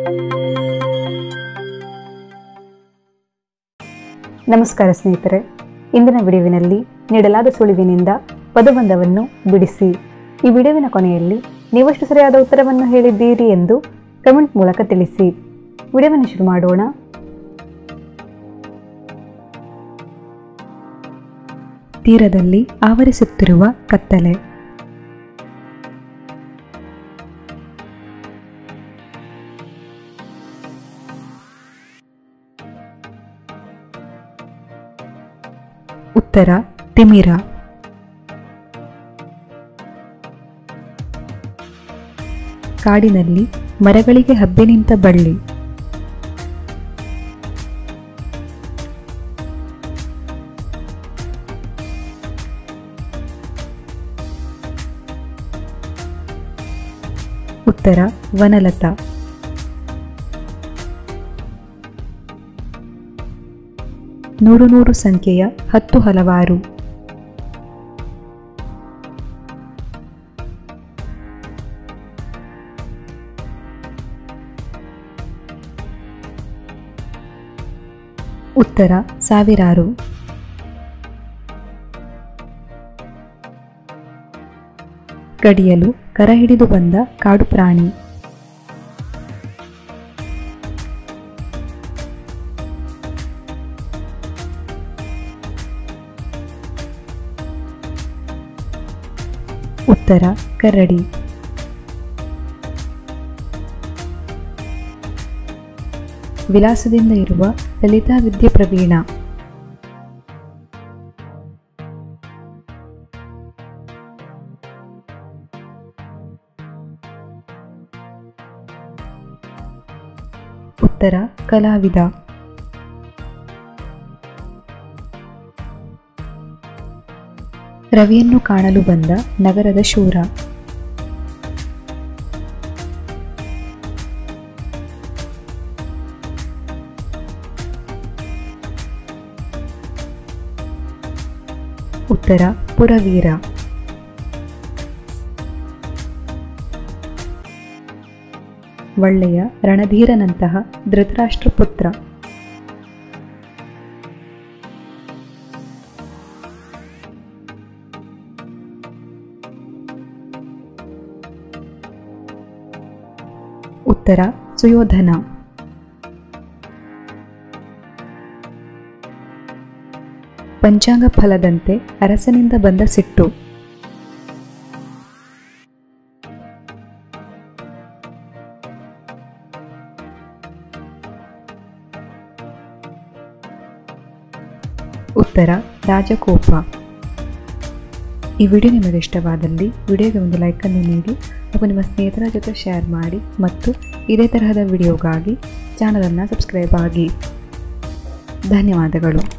ನಮಸ್ಕಾರ ಸ್ನೇಹಿತರೆ ಇಂದಿನ ವಿಡಿಯೋವಿನಲ್ಲಿ ನೀಡಲಾದ ಸುಳಿವಿನಿಂದ ಪದಬಂಧವನ್ನು ಬಿಡಿಸಿ ಈ ವಿಡಿಯೋವಿನ ಕೊನೆಯಲ್ಲಿ ನೀವಷ್ಟು ಸರಿಯಾದ ಉತ್ತರವನ್ನು ಹೇಳಿದ್ದೀರಿ ಎಂದು ಕಮೆಂಟ್ ಮೂಲಕ ತಿಳಿಸಿ ವಿಡಿಯೋವನ್ನು ಶುರು ಮಾಡೋಣ ತೀರದಲ್ಲಿ ಆವರಿಸುತ್ತಿರುವ ಕತ್ತಲೆ ಉತ್ತರ ತಿಮಿರ ಕಾಡಿನಲ್ಲಿ ಮರಗಳಿಗೆ ಹಬ್ಬಿ ನಿಂತ ಬಳ್ಳಿ ಉತ್ತರ ವನಲತಾ ನೂರು ನೂರು ಸಂಖ್ಯೆಯ ಹತ್ತು ಹಲವಾರು ಉತ್ತರ ಸಾವಿರಾರು ಕಡಿಯಲು ಕರ ಹಿಡಿದು ಬಂದ ಕಾಡು ಪ್ರಾಣಿ ಉತ್ತರ ಕರಡಿ ವಿಲಾಸದಿಂದ ಇರುವ ಲಲಿತಾ ವಿದ್ಯೆ ಪ್ರವೀಣ ಉತ್ತರ ಕಲಾವಿದ ರವಿಯನ್ನು ಕಾಣಲು ಬಂದ ನಗರದ ಶೂರ ಉತ್ತರ ಪುರವೀರ ಒಳ್ಳೆಯ ರಣಧೀರನಂತಹ ಧೃತರಾಷ್ಟ್ರ ಪುತ್ರ ಉತ್ತರ ಸುಯೋಧನ ಪಂಚಾಂಗ ಫಲದಂತೆ ಅರಸನಿಂದ ಬಂದ ಸಿಟ್ಟು ಉತ್ತರ ರಾಜಕೋಪ ಈ ವಿಡಿಯೋ ನಿಮಗೆ ಇಷ್ಟವಾದಲ್ಲಿ ವಿಡಿಯೋಗೆ ಒಂದು ಲೈಕನ್ನು ನೀಡಿ ಹಾಗೂ ನಿಮ್ಮ ಸ್ನೇಹಿತರ ಜೊತೆ ಶೇರ್ ಮಾಡಿ ಮತ್ತು ಇದೇ ತರಹದ ವಿಡಿಯೋಗಾಗಿ ಚಾನಲನ್ನು ಸಬ್ಸ್ಕ್ರೈಬ್ ಆಗಿ ಧನ್ಯವಾದಗಳು